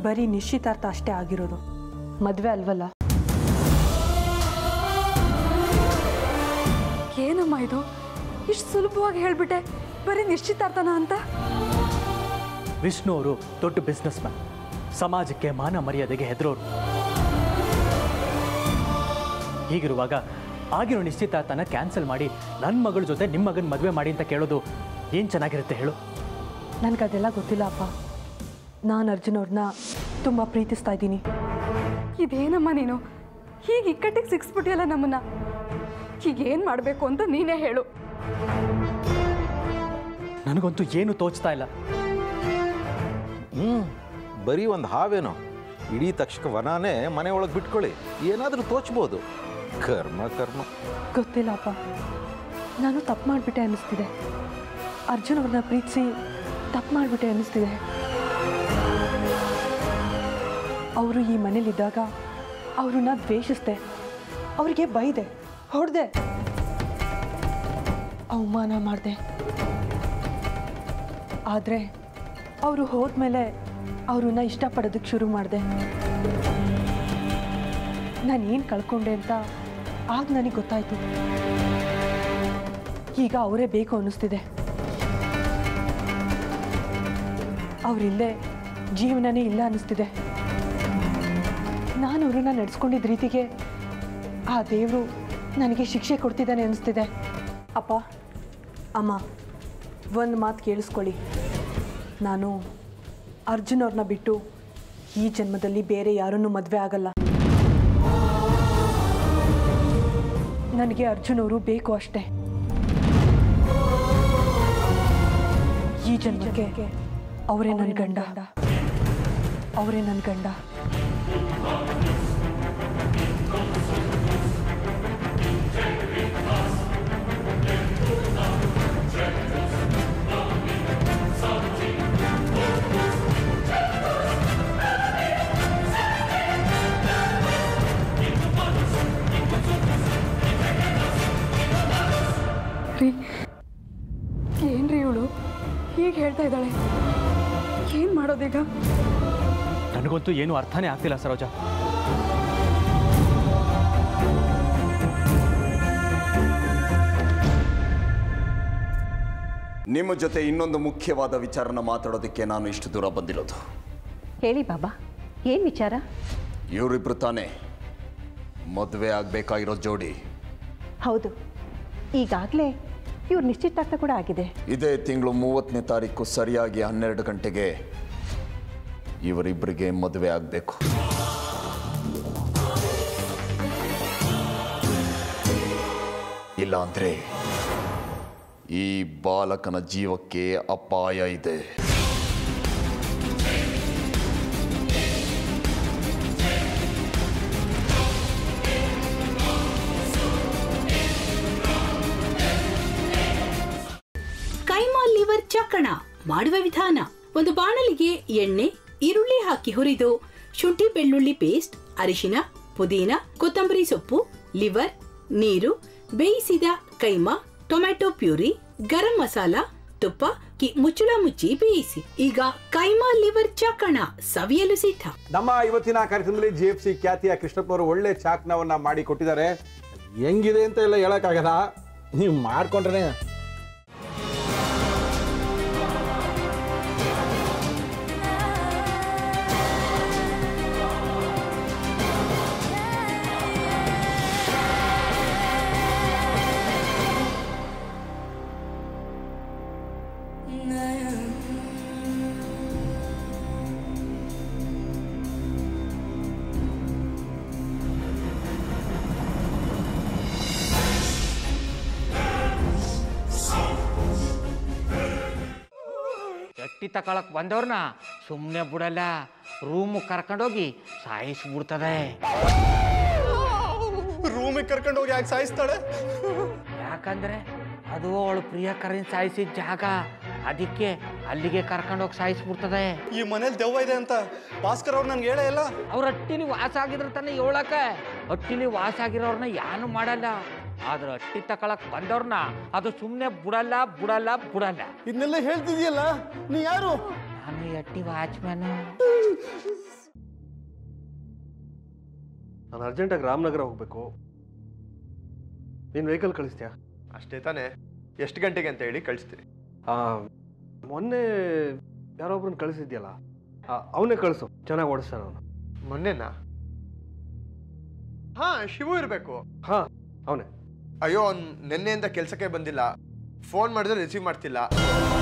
ಬರೀ ನಿಶ್ಚಿತಾರ್ಥ ಅಷ್ಟೇ ಆಗಿರೋದು ಮದುವೆ ಅಲ್ವಲ್ಲ ಏನಮ್ಮ ಇದು ಇಷ್ಟು ಸುಲಭವಾಗಿ ಹೇಳ್ಬಿಟ್ಟೆ ಬರೀ ನಿಶ್ಚಿತಾರ್ಥನ ಅಂತ ವಿಷ್ಣು ಅವರು ದೊಡ್ಡ ಬಿಸ್ನೆಸ್ ಮ್ಯಾನ್ ಸಮಾಜಕ್ಕೆ ಮಾನ ಮರ್ಯಾದೆಗೆ ಹೆದರೋರು ಹೀಗಿರುವಾಗ ಆಗಿರೋ ನಿಶ್ಚಿತಾರ್ಥನ ಕ್ಯಾನ್ಸಲ್ ಮಾಡಿ ನನ್ನ ಮಗಳ ಜೊತೆ ನಿಮ್ಮ ಮಗನ ಮದುವೆ ಮಾಡಿ ಅಂತ ಕೇಳೋದು ಏನು ಚೆನ್ನಾಗಿರುತ್ತೆ ಹೇಳು ನನಗದೆಲ್ಲ ಗೊತ್ತಿಲ್ಲ ಅಪ್ಪ ನಾನು ಅರ್ಜುನ್ ಅವ್ರನ್ನ ತುಂಬ ಪ್ರೀತಿಸ್ತಾ ಇದ್ದೀನಿ ಇದೇನಮ್ಮ ನೀನು ಹೀಗೆ ಇಕ್ಕಟ್ಟಿಗೆ ಸಿಕ್ಸ್ಬಿಟ್ಟಿಯಲ್ಲ ನಮ್ಮನ್ನ ಈಗ ಏನು ಮಾಡಬೇಕು ಅಂತ ನೀನೇ ಹೇಳು ನನಗಂತೂ ಏನು ತೋಚ್ತಾ ಇಲ್ಲ ಹ್ಞೂ ಬರೀ ಒಂದು ಹಾವೇನೋ ಇಡೀ ತಕ್ಷಕ ವನಾನೇ ಮನೆ ಒಳಗೆ ಬಿಟ್ಕೊಳ್ಳಿ ಏನಾದರೂ ತೋಚ್ಬೋದು ಕರ್ಮ ಕರ್ಮ ಗೊತ್ತಿಲ್ಲ ಅಪ್ಪ ನಾನು ತಪ್ಪು ಮಾಡಿಬಿಟ್ಟೆ ಅನ್ನಿಸ್ತಿದೆ ಅರ್ಜುನ್ ಅವ್ರನ್ನ ಪ್ರೀತಿಸಿ ತಪ್ಪು ಮಾಡಿಬಿಟ್ಟೆ ಅನ್ನಿಸ್ತಿದೆ ಅವರು ಈ ಮನೇಲಿದ್ದಾಗ ಅವ್ರನ್ನ ದ್ವೇಷಿಸ್ದೆ ಅವರಿಗೆ ಬೈದೆ ಹೊಡೆದೆ ಅವಮಾನ ಮಾಡಿದೆ ಆದರೆ ಅವರು ಹೋದ್ಮೇಲೆ ಅವ್ರನ್ನ ಇಷ್ಟಪಡೋದಕ್ಕೆ ಶುರು ಮಾಡಿದೆ ನಾನು ಏನು ಕಳ್ಕೊಂಡೆ ಅಂತ ಆಗ ನನಗೆ ಗೊತ್ತಾಯ್ತು ಈಗ ಅವರೇ ಬೇಕು ಅನ್ನಿಸ್ತಿದೆ ಅವರಿಲ್ಲದೆ ಜೀವನನೇ ಇಲ್ಲ ಅನ್ನಿಸ್ತಿದೆ ನಾನು ಅವ್ರನ್ನ ನಡೆಸ್ಕೊಂಡಿದ್ದ ರೀತಿಗೆ ಆ ದೇವರು ನನಗೆ ಶಿಕ್ಷೆ ಕೊಡ್ತಿದ್ದಾನೆ ಅನ್ನಿಸ್ತಿದೆ ಅಪ್ಪ ಅಮ್ಮ ಒಂದು ಮಾತು ಕೇಳಿಸ್ಕೊಳ್ಳಿ ನಾನು ಅರ್ಜುನ್ ಅವ್ರನ್ನ ಬಿಟ್ಟು ಈ ಜನ್ಮದಲ್ಲಿ ಬೇರೆ ಯಾರನ್ನೂ ಮದುವೆ ಆಗಲ್ಲ ನನಗೆ ಅರ್ಜುನ್ ಅವರು ಬೇಕು ಅಷ್ಟೇ ಈ ಜನ್ಮಕ್ಕೆ ಅವರೇ ನನ್ನ ಗಂಡ ಅವರೇ ನನ್ನ ಗಂಡ ರೀ ಏನ್ರಿ ಇವಳು ಹೀಗೆ ಹೇಳ್ತಾ ಇದ್ದಾಳೆ ಏನು ಮಾಡೋದೀಗ ನನಗಂತೂ ಏನು ಅರ್ಥನೇ ಆಗ್ತಿಲ್ಲ ಸರೋಜ ನಿಮ್ಮ ಜೊತೆ ಇನ್ನೊಂದು ಮುಖ್ಯವಾದ ವಿಚಾರನ ಮಾತಾಡೋದಕ್ಕೆ ನಾನು ಇಷ್ಟು ದೂರ ಬಂದಿರೋದು ಹೇಳಿ ಬಾಬಾ ಏನು ವಿಚಾರ ಇವರಿಬ್ರು ತಾನೇ ಮದುವೆ ಆಗಬೇಕಾಗಿರೋ ಜೋಡಿ ಹೌದು ಈಗಾಗಲೇ ಇವ್ರ ನಿಶ್ಚಿತಾರ್ಥ ಕೂಡ ಆಗಿದೆ ಇದೇ ತಿಂಗಳು ಮೂವತ್ತನೇ ತಾರೀಕು ಸರಿಯಾಗಿ ಹನ್ನೆರಡು ಗಂಟೆಗೆ ಇವರಿಬ್ಬರಿಗೆ ಮದುವೆ ಆಗಬೇಕು ಇಲ್ಲ ಅಂದ್ರೆ ಈ ಬಾಲಕನ ಜೀವಕ್ಕೆ ಅಪಾಯ ಇದೆ ಕೈಮಾ ಲಿವರ್ ಚಕ್ಕಣ ಮಾಡುವ ವಿಧಾನ ಒಂದು ಬಾಣಲಿಗೆ ಎಣ್ಣೆ ಈರುಳ್ಳಿ ಹಾಕಿ ಹುರಿದು ಶುಂಠಿ ಬೆಳ್ಳುಳ್ಳಿ ಪೇಸ್ಟ್ ಅರಿಶಿನ ಪುದೀನ ಕೊತ್ತಂಬರಿ ಸೊಪ್ಪು ಲಿವರ್ ನೀರು ಬೇಯಿಸಿದ ಕೈಮಾ ಟೊಮ್ಯಾಟೊ ಪ್ಯೂರಿ ಗರಂ ಮಸಾಲ ತುಪ್ಪ ಕಿ ಮುಚ್ಚಳ ಮುಚ್ಚಿ ಬೇಯಿಸಿ ಈಗ ಕೈಮಾ ಲಿವರ್ ಚಕ್ಕಣ ಸವಿಯಲು ಸಿದ್ಧ ನಮ್ಮ ಇವತ್ತಿನ ಕಾರ್ಯಕ್ರಮದಲ್ಲಿ ಜಿ ಎಫ್ ಸಿ ಖ್ಯಾತಿಯ ಕೃಷ್ಣಪ್ಪನವರು ಒಳ್ಳೆ ಚಾಕ್ನವನ್ನ ಮಾಡಿ ಕೊಟ್ಟಿದ್ದಾರೆ ಹೆಂಗಿದೆ ಅಂತ ಎಲ್ಲ ಹೇಳಕ್ಕಾಗಲ್ಲ ನೀವು ಮಾಡ್ಕೊಂಡ್ರೆ ಎಟ್ಟಿ ತಕೊಳಕ್ ಬಂದವ್ರನ್ನ ಸುಮ್ಮನೆ ಬಿಡಲ್ಲ ರೂಮ್ ಕರ್ಕೊಂಡೋಗಿ ಸಾಯಿಸ್ಬಿಡ್ತದೆ ರೂಮಿಗೆ ಕರ್ಕೊಂಡು ಹೋಗಿ ಯಾಕೆ ಸಾಯಿಸ್ತಾಳೆ ಯಾಕಂದ್ರೆ ಅದು ಅವಳು ಪ್ರಿಯಕರನ್ ಸಾಯಿಸಿದ ಜಾಗ ಅದಕ್ಕೆ ಅಲ್ಲಿಗೆ ಕರ್ಕೊಂಡೋಗಿ ಸಾಯಿಸ್ಬಿಡ್ತದೆ ಈ ಮನೇಲಿ ದೆವ್ವ ಇದೆ ಅಂತ ಭಾಸ್ಕರ್ ಅವ್ರು ನನ್ಗೆ ಹೇಳೇ ಇಲ್ಲ ಅವ್ರ ಹಟ್ಟಿಲಿ ವಾಸ ಆಗಿದ್ರೆ ತಾನೇ ಹೇಳಕ ಹಟ್ಟಿಲಿ ವಾಸ ಆಗಿರೋರ್ನ ಯಾನು ಮಾಡಲ್ಲ ಆದ್ರೆ ಹಟ್ಟಿ ತಕೊಳಕ್ ಬಂದವ್ರನ್ನ ಅದು ಸುಮ್ಮನೆ ಬಿಡಲ್ಲ ಬಿಡಲ್ಲ ಬಿಡಲ್ಲ ಇದನ್ನೆಲ್ಲ ಹೇಳ್ತಿದ್ಯಲ್ಲ ನೀ ಯಾರು ನಾನು ಈ ಹಟ್ಟಿ ವಾಚ್ಮ್ಯಾನು ನಾನು ಅರ್ಜೆಂಟಾಗಿ ರಾಮನಗರ ಹೋಗಬೇಕು ನೀನು ವೆಹಿಕಲ್ ಕಳಿಸ್ತೀಯಾ ಅಷ್ಟೇ ತಾನೇ ಎಷ್ಟು ಗಂಟೆಗೆ ಅಂತ ಹೇಳಿ ಕಳಿಸ್ತೀನಿ ಮೊನ್ನೆ ಯಾರೊಬ್ರನ್ನ ಕಳಿಸಿದ್ಯಲ್ಲ ಅವನೇ ಕಳಿಸು ಚೆನ್ನಾಗಿ ಓಡಿಸ್ತಾನೆ ಅವನು ಮೊನ್ನೆನಾ ಹಾ ಶಿವು ಇರಬೇಕು ಹಾಂ ಅವನೇ ಅಯ್ಯೋ ಅವ್ನು ನಿನ್ನೆಯಿಂದ ಕೆಲಸಕ್ಕೆ ಬಂದಿಲ್ಲ ಫೋನ್ ಮಾಡಿದ್ರೆ ರಿಸೀವ್ ಮಾಡ್ತಿಲ್ಲ